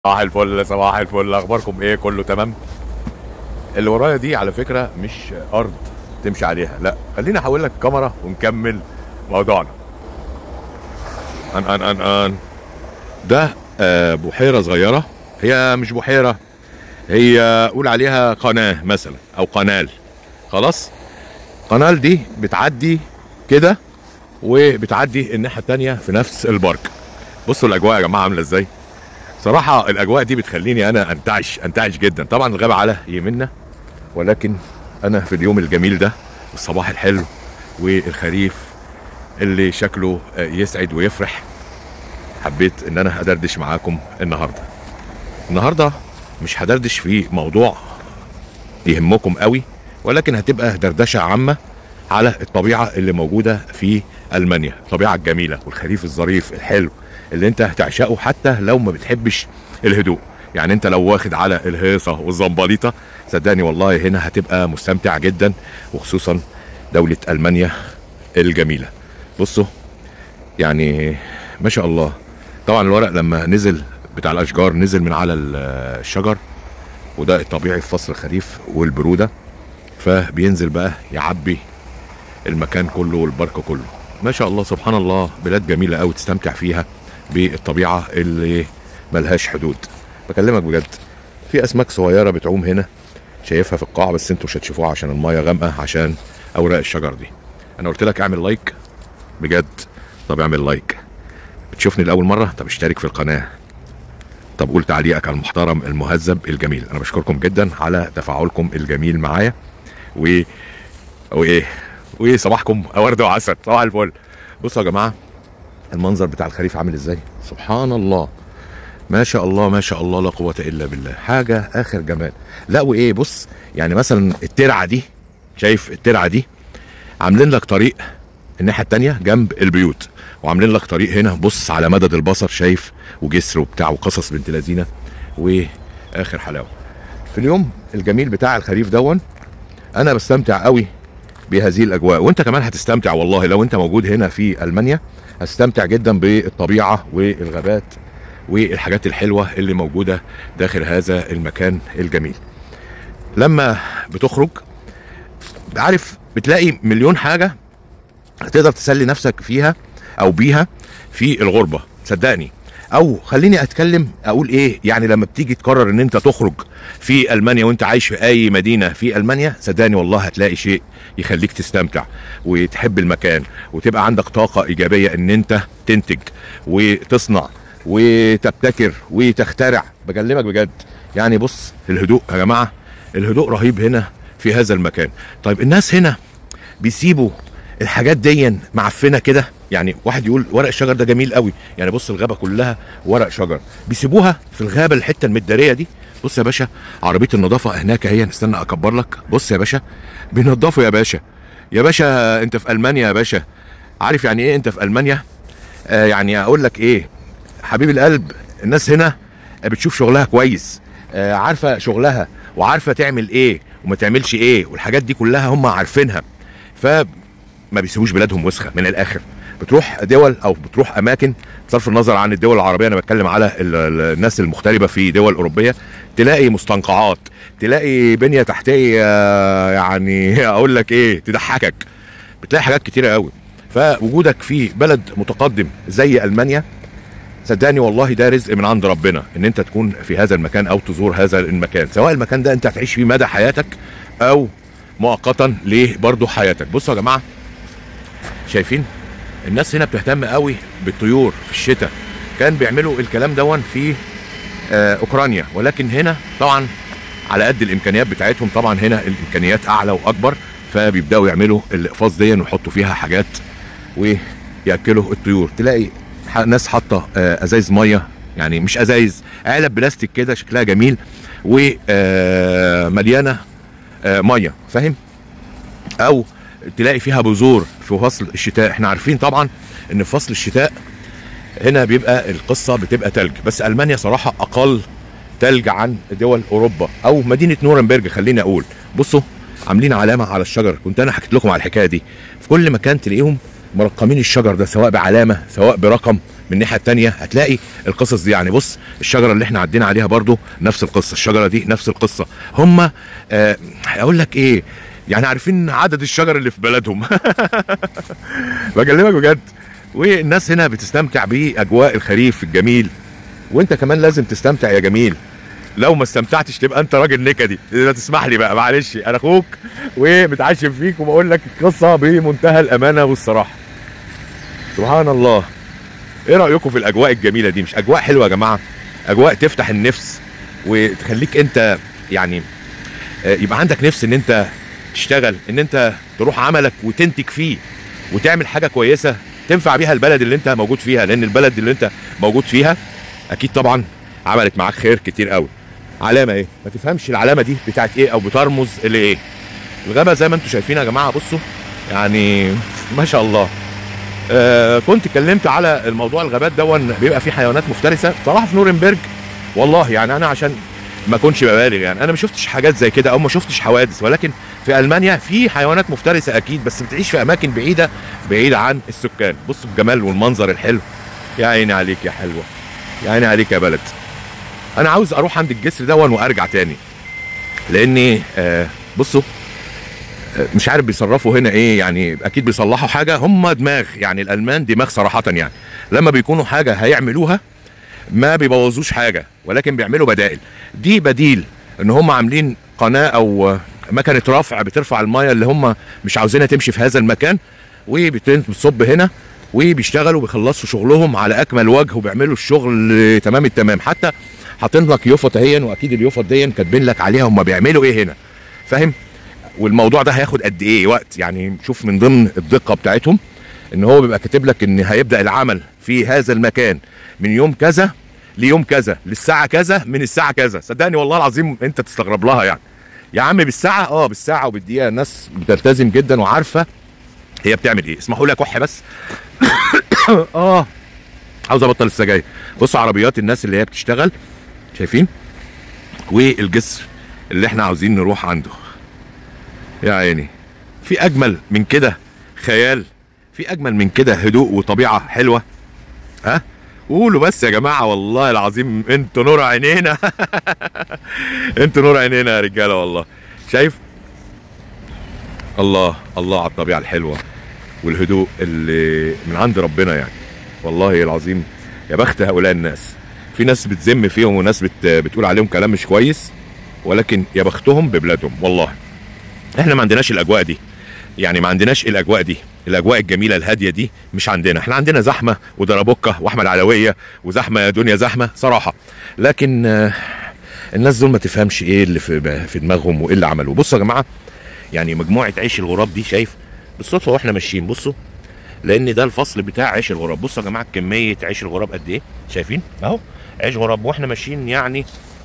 صباح الفل صباح الفل اخباركم ايه كله تمام اللي ورايا دي على فكره مش ارض تمشي عليها لا خليني احول لك الكاميرا ونكمل موضوعنا ان ان ان ان ده آه، بحيره صغيره هي مش بحيره هي قول عليها قناه مثلا او قنال خلاص قنال دي بتعدي كده وبتعدي الناحيه التانيه في نفس البارك بصوا الاجواء يا جماعه عامله ازاي صراحة الأجواء دي بتخليني أنا أنتعش أنتعش جدا طبعا الغابة على يمنا ولكن أنا في اليوم الجميل ده والصباح الحلو والخريف اللي شكله آه، يسعد ويفرح حبيت إن أنا أدردش معاكم النهاردة النهاردة مش هدردش في موضوع يهمكم قوي ولكن هتبقى دردشة عامة على الطبيعة اللي موجودة في ألمانيا الطبيعة الجميلة والخريف الظريف الحلو اللي انت هتعشقه حتى لو ما بتحبش الهدوء يعني انت لو واخد على الهيصة والزنبليطة صدقني والله هنا هتبقى مستمتع جدا وخصوصا دولة ألمانيا الجميلة بصوا يعني ما شاء الله طبعا الورق لما نزل بتاع الأشجار نزل من على ال- الشجر وده الطبيعي في فصل الخريف والبرودة فبينزل بقى يعبي المكان كله والبارك كله ما شاء الله سبحان الله بلاد جميلة قوي تستمتع فيها بالطبيعة اللي ملهاش حدود بكلمك بجد في أسماك صغيرة بتعوم هنا شايفها في القاع بس انتوا مش هتشوفوها عشان المايه غامقة عشان أوراق الشجر دي أنا قلت لك اعمل لايك بجد طب اعمل لايك بتشوفني لأول مرة طب اشترك في القناة طب قول تعليقك على المحترم المهذب الجميل أنا بشكركم جدا على تفاعلكم الجميل معايا و وايه وايه صباحكم ورد وعسل صباح الفل بصوا يا جماعه المنظر بتاع الخريف عامل ازاي سبحان الله ما شاء الله ما شاء الله لا قوه الا بالله حاجه اخر جمال لا وايه بص يعني مثلا الترعه دي شايف الترعه دي عاملين لك طريق الناحيه التانية جنب البيوت وعاملين لك طريق هنا بص على مدد البصر شايف وجسر وبتاع وقصص بنت لذينه واخر حلاوه في اليوم الجميل بتاع الخريف دون انا بستمتع قوي بهذه الاجواء وانت كمان هتستمتع والله لو انت موجود هنا في المانيا هتستمتع جدا بالطبيعه والغابات والحاجات الحلوه اللي موجوده داخل هذا المكان الجميل لما بتخرج عارف بتلاقي مليون حاجه هتقدر تسلي نفسك فيها او بيها في الغربه صدقني او خليني اتكلم اقول ايه يعني لما بتيجي تقرر ان انت تخرج في المانيا وانت عايش في اي مدينه في المانيا صدقني والله هتلاقي شيء يخليك تستمتع وتحب المكان وتبقى عندك طاقه ايجابيه ان انت تنتج وتصنع وتبتكر وتخترع بكلمك بجد يعني بص الهدوء يا جماعه الهدوء رهيب هنا في هذا المكان طيب الناس هنا بيسيبوا الحاجات دي معفنه كده يعني واحد يقول ورق الشجر ده جميل قوي يعني بص الغابه كلها ورق شجر بيسيبوها في الغابه الحته المداريه دي بص يا باشا عربيه النظافه هناك اهي استنى اكبر لك بص يا باشا بينضفوا يا باشا يا باشا انت في المانيا يا باشا عارف يعني ايه انت في المانيا آه يعني اقول لك ايه حبيب القلب الناس هنا بتشوف شغلها كويس آه عارفه شغلها وعارفه تعمل ايه وما تعملش ايه والحاجات دي كلها هم عارفينها فما بيسيبوش بلادهم وسخه من الاخر بتروح دول او بتروح اماكن بصرف النظر عن الدول العربيه انا بتكلم على ال- ال- الناس المغتربه في دول اوروبيه تلاقي مستنقعات تلاقي بنيه تحتيه آه، يعني اقول لك ايه تضحكك بتلاقي حاجات كتيره قوي فوجودك في بلد متقدم زي المانيا صدقني والله ده رزق من عند ربنا ان انت تكون في هذا المكان او تزور هذا المكان سواء المكان ده انت هتعيش فيه مدى حياتك او مؤقتا ليه برضه حياتك بصوا يا جماعه شايفين الناس هنا بتهتم قوي بالطيور في الشتاء كان بيعملوا الكلام دون في آه، اوكرانيا ولكن هنا طبعا على قد الامكانيات بتاعتهم طبعا هنا الامكانيات اعلى واكبر فبيبداوا يعملوا الاقفاص دي ويحطوا فيها حاجات وياكلوا الطيور تلاقي ح- ناس حاطه آه، ازايز ميه يعني مش ازايز علب بلاستيك كده شكلها جميل ومليانه ميه فاهم او تلاقي فيها بذور في فصل الشتاء احنا عارفين طبعا ان في فصل الشتاء هنا بيبقى القصه بتبقى تلج بس المانيا صراحه اقل تلج عن دول اوروبا او مدينه نورنبرج خليني اقول بصوا عاملين علامه على الشجر كنت انا حكيت لكم على الحكايه دي في كل مكان تلاقيهم مرقمين الشجر ده سواء بعلامه سواء برقم من الناحيه التانية هتلاقي القصص دي يعني بص الشجره اللي احنا عدينا عليها برضو نفس القصه الشجره دي نفس القصه هم آه اقول لك ايه يعني عارفين عدد الشجر اللي في بلدهم بكلمك بجد والناس هنا بتستمتع باجواء الخريف الجميل وانت كمان لازم تستمتع يا جميل لو ما استمتعتش تبقى انت راجل نكدي اذا تسمح لي بقى معلش انا اخوك ومتعشم فيك وبقول لك القصه بمنتهى الامانه والصراحه سبحان الله ايه رايكم في الاجواء الجميله دي مش اجواء حلوه يا جماعه اجواء تفتح النفس وتخليك انت يعني آه، يبقى عندك نفس ان انت تشتغل ان انت تروح عملك وتنتج فيه وتعمل حاجه كويسه تنفع بيها البلد اللي انت موجود فيها لان البلد اللي انت موجود فيها اكيد طبعا عملت معاك خير كتير قوي علامه ايه ما تفهمش العلامه دي بتاعت ايه او بترمز لايه الغابه زي ما انتم شايفين يا جماعه بصوا يعني ما شاء الله آه كنت اتكلمت على الموضوع الغابات دون بيبقى فيه حيوانات مفترسه بصراحه في نورنبرج والله يعني انا عشان ما اكونش ببالغ يعني انا ما شفتش حاجات زي كده او ما شفتش حوادث ولكن في المانيا في حيوانات مفترسه اكيد بس بتعيش في اماكن بعيده بعيده عن السكان بصوا الجمال والمنظر الحلو يا عيني عليك يا حلوه يا عيني عليك يا بلد انا عاوز اروح عند الجسر دون وارجع تاني لاني آه بصوا آه، مش عارف بيصرفوا هنا ايه يعني اكيد بيصلحوا حاجه هم دماغ يعني الالمان دماغ صراحه يعني لما بيكونوا حاجه هيعملوها ما بيبوظوش حاجه ولكن بيعملوا بدائل دي بديل ان هم عاملين قناه او آه، مكنه رفع بترفع المايه اللي هم مش عاوزينها تمشي في هذا المكان وبتصب هنا وبيشتغلوا بيخلصوا شغلهم على اكمل وجه وبيعملوا الشغل تمام التمام حتى حاطين لك يفط اهين واكيد اليفط دي كاتبين لك عليها هم بيعملوا ايه هنا فاهم والموضوع ده هياخد قد ايه وقت يعني شوف من ضمن الدقه بتاعتهم ان هو بيبقى كاتب لك ان هيبدا العمل في هذا المكان من يوم كذا ليوم كذا للساعه كذا من الساعه كذا صدقني والله العظيم انت تستغرب لها يعني يا عم بالساعه اه بالساعه وبالدقيقه الناس بتلتزم جدا وعارفه هي بتعمل ايه اسمحوا لي اكح بس اه عاوز ابطل السجاير بصوا عربيات الناس اللي هي بتشتغل شايفين والجسر اللي احنا عاوزين نروح عنده يا عيني في اجمل من كده خيال في اجمل من كده هدوء وطبيعه حلوه ها قولوا بس يا جماعه والله العظيم انتوا نور عينينا انتوا نور عينينا يا رجاله والله شايف الله الله على الطبيعه الحلوه والهدوء اللي من عند ربنا يعني والله العظيم يا بخت هؤلاء الناس في ناس بتذم فيهم وناس بت بتقول عليهم كلام مش كويس ولكن يا بختهم ببلادهم والله احنا ما عندناش الاجواء دي يعني ما عندناش الاجواء دي الاجواء الجميله الهاديه دي مش عندنا احنا عندنا زحمه ودربوكه واحمد علويه وزحمه يا دنيا زحمه صراحه لكن آه، الناس دول ما تفهمش ايه اللي في في دماغهم وايه اللي عملوه بصوا يا جماعه يعني مجموعه عيش الغراب دي شايف بالصدفه واحنا ماشيين بصوا لان ده الفصل بتاع عيش الغراب بصوا يا جماعه كميه عيش الغراب قد ايه شايفين اهو عيش غراب واحنا ماشيين يعني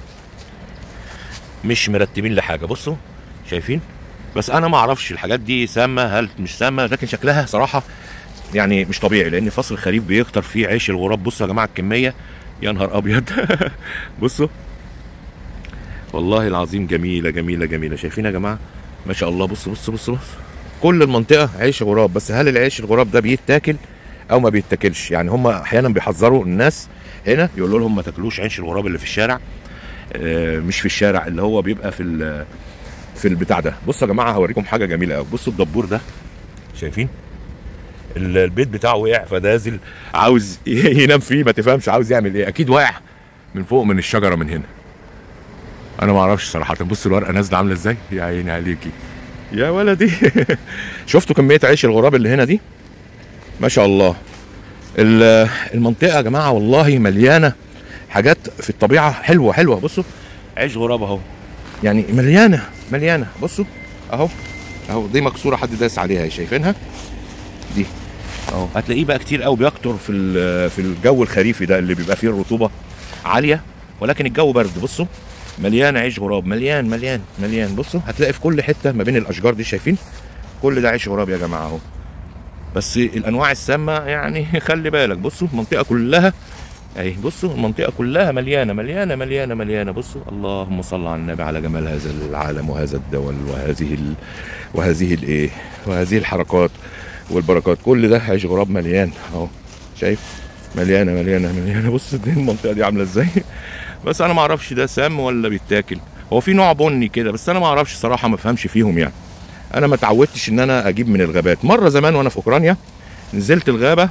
مش مرتبين لحاجه بصوا شايفين بس انا ما اعرفش الحاجات دي سامه هل مش سامه لكن شكلها صراحه يعني مش طبيعي لان فصل الخريف بيكتر فيه عيش الغراب بصوا يا جماعه الكميه يا نهار ابيض بصوا والله العظيم جميله جميله جميله شايفين يا جماعه ما شاء الله بصوا بصوا بصوا بص. كل المنطقه عيش غراب بس هل العيش الغراب ده بيتاكل او ما بيتاكلش يعني هم احيانا بيحذروا الناس هنا يقولوا لهم ما تاكلوش عيش الغراب اللي في الشارع آه، مش في الشارع اللي هو بيبقى في ال- في البتاع ده بصوا يا جماعه هوريكم حاجه جميله قوي بصوا الدبور ده شايفين ال- البيت بتاعه وقع فنازل عاوز ينام فيه ما تفهمش عاوز يعمل ايه اكيد واقع من فوق من الشجره من هنا انا ما اعرفش صراحه بص الورقه نازله عامله ازاي يا عيني عليكي يا ولدي شفتوا كميه عيش الغراب اللي هنا دي ما شاء الله ال- المنطقه يا جماعه والله مليانه حاجات في الطبيعه حلوه حلوه بصوا عيش غراب اهو يعني مليانه مليانه بصوا اهو اهو دي مكسوره حد داس عليها شايفينها دي اهو هتلاقيه بقى كتير قوي بيكتر في ال- في الجو الخريفي ده اللي بيبقى فيه الرطوبه عاليه ولكن الجو برد بصوا مليان عيش غراب مليان مليان مليان بصوا هتلاقي في كل حته ما بين الاشجار دي شايفين كل ده عيش غراب يا جماعه اهو بس الانواع السامه يعني خلي بالك بصوا المنطقه كلها اهي بصوا المنطقه كلها مليانه مليانه مليانه مليانه بصوا اللهم صل على النبي على جمال هذا العالم وهذا الدول وهذه ال... وهذه الايه وهذه الحركات والبركات كل ده عيش غراب مليان اهو شايف مليانه مليانه مليانه بص دي المنطقه دي عامله ازاي بس انا ما اعرفش ده سام ولا بيتاكل هو في نوع بني كده بس انا ما اعرفش صراحه ما افهمش فيهم يعني انا ما اتعودتش ان انا اجيب من الغابات مره زمان وانا في اوكرانيا نزلت الغابه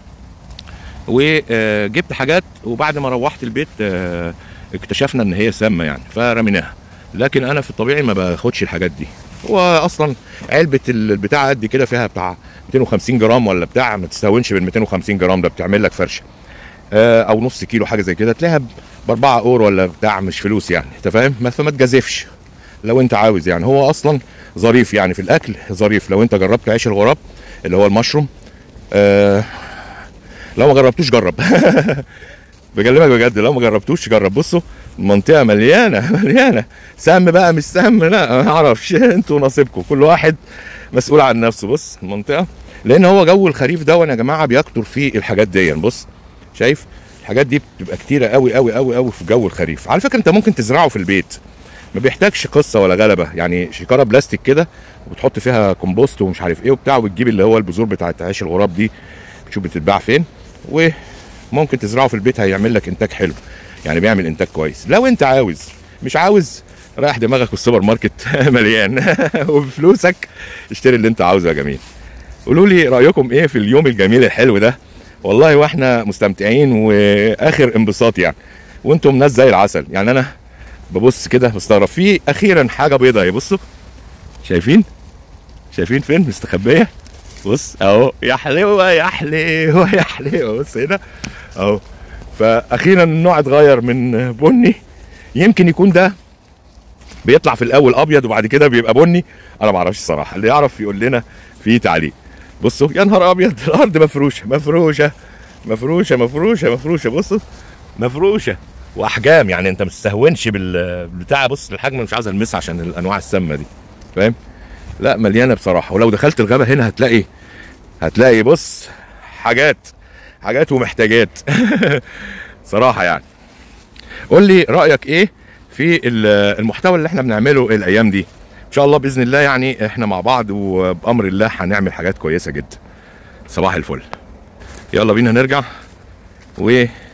وجبت حاجات وبعد ما روحت البيت آه، اكتشفنا ان هي سامه يعني فرميناها لكن انا في الطبيعي ما باخدش الحاجات دي هو اصلا علبه البتاع قد كده فيها بتاع 250 جرام ولا بتاع ما تستهونش بال 250 جرام ده بتعمل لك فرشه آه، او نص كيلو حاجه زي كده تلاقيها ب 4 اورو ولا بتاع مش فلوس يعني انت فاهم ما- فما تجازفش لو انت عاوز يعني هو اصلا ظريف يعني في الاكل ظريف لو انت جربت عيش الغراب اللي هو المشروم آه لو ما جربتوش جرب بكلمك بجد لو ما جربتوش جرب بصوا المنطقه مليانه مليانه سم بقى مش سم لا ما اعرفش انتوا نصيبكم كل واحد مسؤول عن نفسه بص المنطقه لان هو جو الخريف ده يا جماعه بيكتر فيه الحاجات دي بص شايف الحاجات دي بتبقى كتيره قوي قوي قوي قوي في جو الخريف على فكره انت ممكن تزرعه في البيت ما بيحتاجش قصه ولا غلبه يعني شكاره بلاستيك كده وبتحط فيها كومبوست ومش عارف ايه وبتاع وتجيب اللي هو البذور بتاعت عيش الغراب دي تشوف بتتباع فين وممكن تزرعه في البيت هيعمل لك انتاج حلو يعني بيعمل انتاج كويس لو انت عاوز مش عاوز رايح دماغك والسوبر ماركت مليان وبفلوسك اشتري اللي انت عاوزه يا جميل قولوا لي رايكم ايه في اليوم الجميل الحلو ده والله واحنا مستمتعين واخر انبساط يعني وانتم ناس زي العسل يعني انا ببص كده بستغرب في اخيرا حاجه بيضه اهي بصوا شايفين شايفين فين مستخبيه بص اهو يا حلوه يا حلوه يا حلوه بص هنا اهو فاخيرا النوع اتغير من بني يمكن يكون ده بيطلع في الاول ابيض وبعد كده بيبقى بني انا ما اعرفش الصراحه اللي يعرف يقول لنا في تعليق بصوا يا نهار ابيض الارض مفروشه مفروشه مفروشه مفروشه مفروشه بصوا مفروشه واحجام يعني انت ما تستهونش بالبتاع بص الحجم مش عايز المسها عشان الانواع السامه دي فاهم لا مليانه بصراحه ولو دخلت الغابه هنا هتلاقي هتلاقي بص حاجات حاجات ومحتاجات صراحه يعني قول لي رايك ايه في ال- المحتوى اللي احنا بنعمله الايام دي ان شاء الله باذن الله يعني احنا مع بعض وبامر الله هنعمل حاجات كويسه جدا صباح الفل يلا بينا نرجع و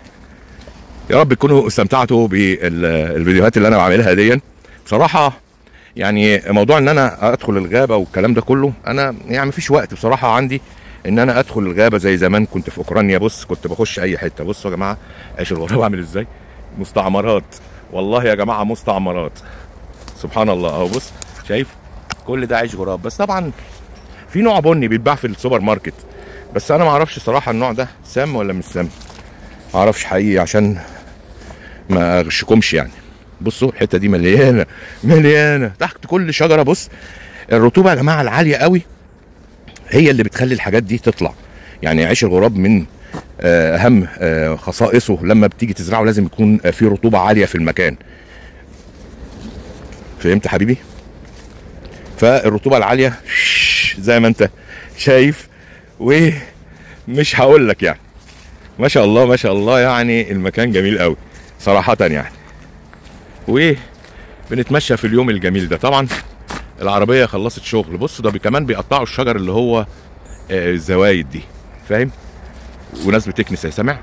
يا رب تكونوا استمتعتوا بالفيديوهات اللي انا بعملها دي بصراحه يعني موضوع ان انا ادخل الغابه والكلام ده كله انا يعني مفيش وقت بصراحه عندي ان انا ادخل الغابه زي زمان كنت في اوكرانيا بص كنت بخش اي حته بصوا يا جماعه عيش الغراب عامل ازاي مستعمرات والله يا جماعه مستعمرات سبحان الله اهو بص شايف كل ده عيش غراب بس طبعا في نوع بني بيتباع في السوبر ماركت بس انا ما اعرفش صراحه النوع ده سام ولا مش سام ما اعرفش حقيقي عشان ما اغشكمش يعني بصوا الحته دي مليانه مليانه تحت كل شجره بص الرطوبه يا جماعه العاليه قوي هي اللي بتخلي الحاجات دي تطلع يعني عيش الغراب من آه، اهم آه، خصائصه لما بتيجي تزرعه لازم يكون آه، في رطوبه عاليه في المكان فهمت حبيبي فالرطوبه العاليه زي ما انت شايف ومش هقول لك يعني ما شاء الله ما شاء الله يعني المكان جميل قوي صراحه يعني وبنتمشى في اليوم الجميل ده طبعا العربيه خلصت شغل بص ده بي- كمان بيقطعوا الشجر اللي هو آه، الزوايد دي فاهم وناس بتكنس يا سامع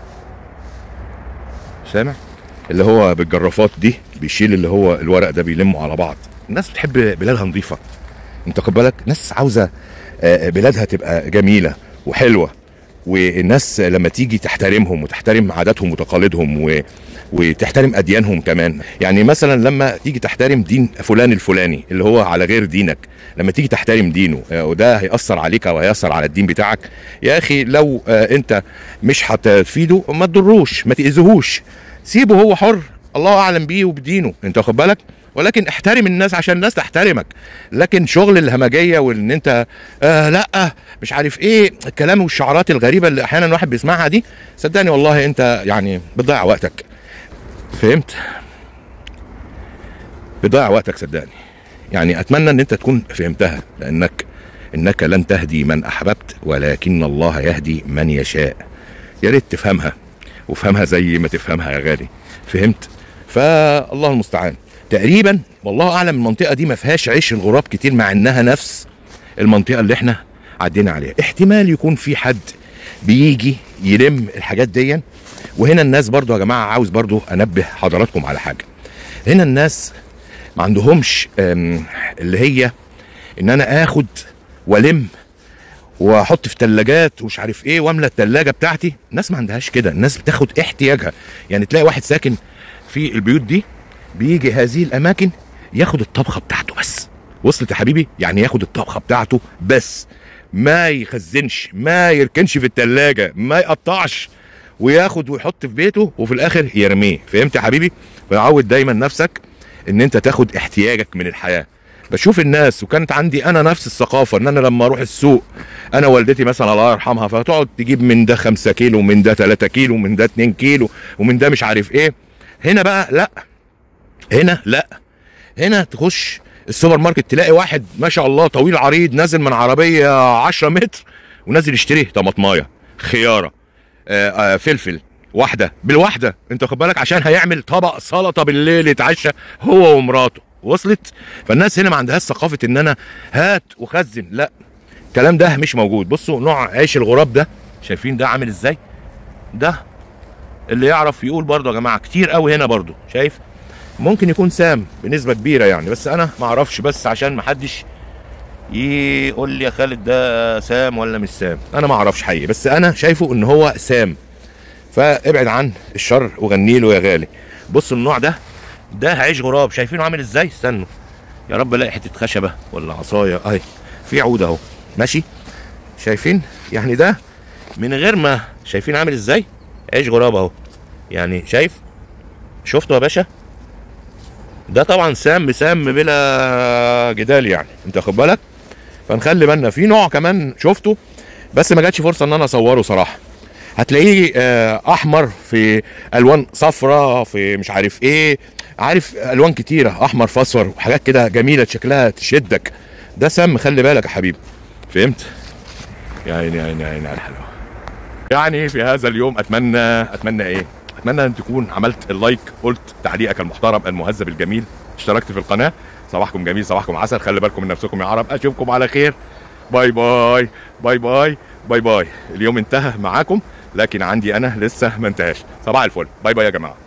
سامع اللي هو بالجرافات دي بيشيل اللي هو الورق ده بيلمه على بعض الناس بتحب بلادها نظيفه انت خد بالك ناس عاوزه آه، بلادها تبقى جميله وحلوه والناس لما تيجي تحترمهم وتحترم عاداتهم وتقاليدهم و... وتحترم اديانهم كمان يعني مثلا لما تيجي تحترم دين فلان الفلاني اللي هو على غير دينك لما تيجي تحترم دينه آه، وده هيأثر عليك او هيأثر على الدين بتاعك يا اخي لو آه، انت مش هتفيده ما تضروش ما تأذيهوش سيبه هو حر الله اعلم بيه وبدينه انت واخد بالك ولكن احترم الناس عشان الناس تحترمك لكن شغل الهمجيه وان انت آه لا مش عارف ايه الكلام والشعارات الغريبه اللي احيانا الواحد بيسمعها دي صدقني والله انت يعني بتضيع وقتك فهمت بتضيع وقتك صدقني يعني اتمنى ان انت تكون فهمتها لانك انك لن تهدي من احببت ولكن الله يهدي من يشاء يا ريت تفهمها وفهمها زي ما تفهمها يا غالي فهمت فالله المستعان تقريبا والله اعلم المنطقه دي ما فيهاش عيش الغراب كتير مع انها نفس المنطقه اللي احنا عدينا عليها احتمال يكون في حد بيجي يلم الحاجات دي وهنا الناس برضو يا جماعه عاوز برضو انبه حضراتكم على حاجه هنا الناس ما عندهمش أم، اللي هي ان انا اخد والم واحط في ثلاجات ومش عارف ايه واملى الثلاجه بتاعتي الناس ما عندهاش كده الناس بتاخد احتياجها يعني تلاقي واحد ساكن في البيوت دي بيجي هذه الاماكن ياخد الطبخه بتاعته بس وصلت يا حبيبي يعني ياخد الطبخه بتاعته بس ما يخزنش ما يركنش في التلاجة ما يقطعش وياخد ويحط في بيته وفي الاخر يرميه فهمت يا حبيبي فعود دايما نفسك ان انت تاخد احتياجك من الحياه بشوف الناس وكانت عندي انا نفس الثقافه ان انا لما اروح السوق انا والدتي مثلا الله يرحمها فتقعد تجيب من ده 5 كيلو ومن ده 3 كيلو ومن ده 2 كيلو ومن ده مش عارف ايه هنا بقى لا هنا لا هنا تخش السوبر ماركت تلاقي واحد ما شاء الله طويل عريض نازل من عربيه 10 متر ونازل يشتري طماطمايه خياره آه آه فلفل واحده بالواحده انت واخد بالك عشان هيعمل طبق سلطه بالليل يتعشى هو ومراته وصلت فالناس هنا ما عندهاش ثقافه ان انا هات وخزن لا الكلام ده مش موجود بصوا نوع عيش الغراب ده شايفين ده عامل ازاي ده اللي يعرف يقول برضه يا جماعه كتير قوي هنا برضه شايف ممكن يكون سام بنسبه كبيره يعني بس انا ما اعرفش بس عشان ما حدش يقول لي يا خالد ده سام ولا مش سام انا ما اعرفش حقيقي بس انا شايفه ان هو سام فابعد عن الشر وغني له يا غالي بص النوع ده ده عيش غراب شايفينه عامل ازاي استنوا يا رب الاقي حته خشبه ولا عصايه اهي في عود اهو ماشي شايفين يعني ده من غير ما شايفين عامل ازاي عيش غراب اهو يعني شايف شفتوا يا باشا ده طبعا سام سام بلا جدال يعني انت واخد بالك فنخلي بالنا في نوع كمان شفته بس ما جاتش فرصه ان انا اصوره صراحه هتلاقيه آه، احمر في الوان صفراء في مش عارف ايه عارف الوان كتيره احمر في اصفر وحاجات كده جميله شكلها تشدك ده سم خلي بالك يا حبيبي فهمت يا عيني يا عيني يا عيني على الحلاوه يعني في هذا اليوم اتمنى اتمنى ايه اتمنى ان تكون عملت اللايك قلت تعليقك المحترم المهذب الجميل اشتركت في القناه صباحكم جميل صباحكم عسل خلي بالكم من نفسكم يا عرب اشوفكم على خير باي باي باي باي باي باي اليوم انتهى معاكم لكن عندي انا لسه ما انتهاش صباح الفل باي باي يا جماعه